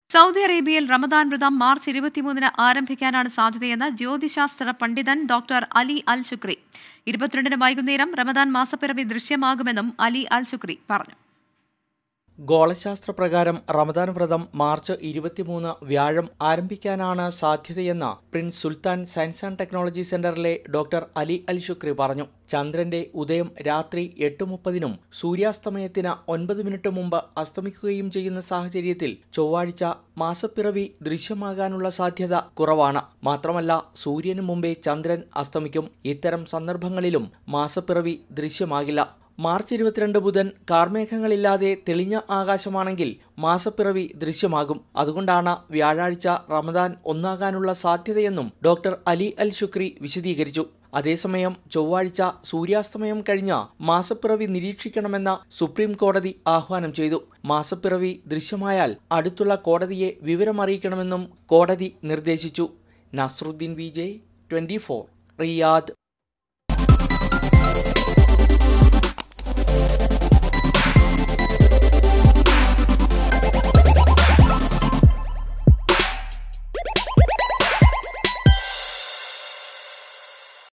Saudi അറേബ്യയിൽ റമദാൻ വ്രതം March ഇരുപത്തിമൂന്നിന് ആരംഭിക്കാനാണ് സാധ്യതയെന്ന് ജ്യോതിശാസ്ത്ര പണ്ഡിതൻ ഡോക്ടർ അലി അൽ ശുക്രി ഇരുപത്തിരണ്ടിന് വൈകുന്നേരം റമദാൻ മാസപ്പിറവി ദൃശ്യമാകുമെന്നും അലി അൽ ശുക്രി പറഞ്ഞു ഗോളശാസ്ത്ര പ്രകാരം റമദാൻ വ്രതം മാർച്ച് ഇരുപത്തിമൂന്ന് വ്യാഴം ആരംഭിക്കാനാണ് സാധ്യതയെന്ന് prince Sultan science and technology സെന്ററിലെ ഡോക്ടർ അലി അൽ ശുക്രി പറഞ്ഞു ചന്ദ്രന്റെ ഉദയം രാത്രി എട്ട് മുപ്പതിനും സൂര്യാസ്തമയത്തിന് ഒൻപത് മിനിറ്റ് മുമ്പ് അസ്തമിക്കുകയും ചെയ്യുന്ന സാഹചര്യത്തിൽ ചൊവ്വാഴ്ച മാസപ്പിറവി ദൃശ്യമാകാനുള്ള സാധ്യത കുറവാണ് മാത്രമല്ല സൂര്യന് മുമ്പേ ചന്ദ്രൻ അസ്തമിക്കും ഇത്തരം സന്ദർഭങ്ങളിലും മാസപ്പിറവി ദൃശ്യമാകില്ല മാർച്ച് ഇരുപത്തിരണ്ട് ബുധൻ കാർമേഘങ്ങളില്ലാതെ തെളിഞ്ഞ ആകാശമാണെങ്കിൽ മാസപ്പിറവി ദൃശ്യമാകും അതുകൊണ്ടാണ് വ്യാഴാഴ്ച റമദാൻ ഒന്നാകാനുള്ള സാധ്യതയെന്നും ഡോക്ടർ അലി അൽ ശുക്രി വിശദീകരിച്ചു അതേസമയം ചൊവ്വാഴ്ച സൂര്യാസ്തമയം കഴിഞ്ഞ മാസപ്പിറവി നിരീക്ഷിക്കണമെന്ന സുപ്രീം കോടതി ആഹ്വാനം ചെയ്തു മാസപ്പിറവി ദൃശ്യമായാൽ അടുത്തുള്ള കോടതിയെ വിവരമറിയിക്കണമെന്നും കോടതി നിർദ്ദേശിച്ചു Nasruddin V J twenty four Riyadh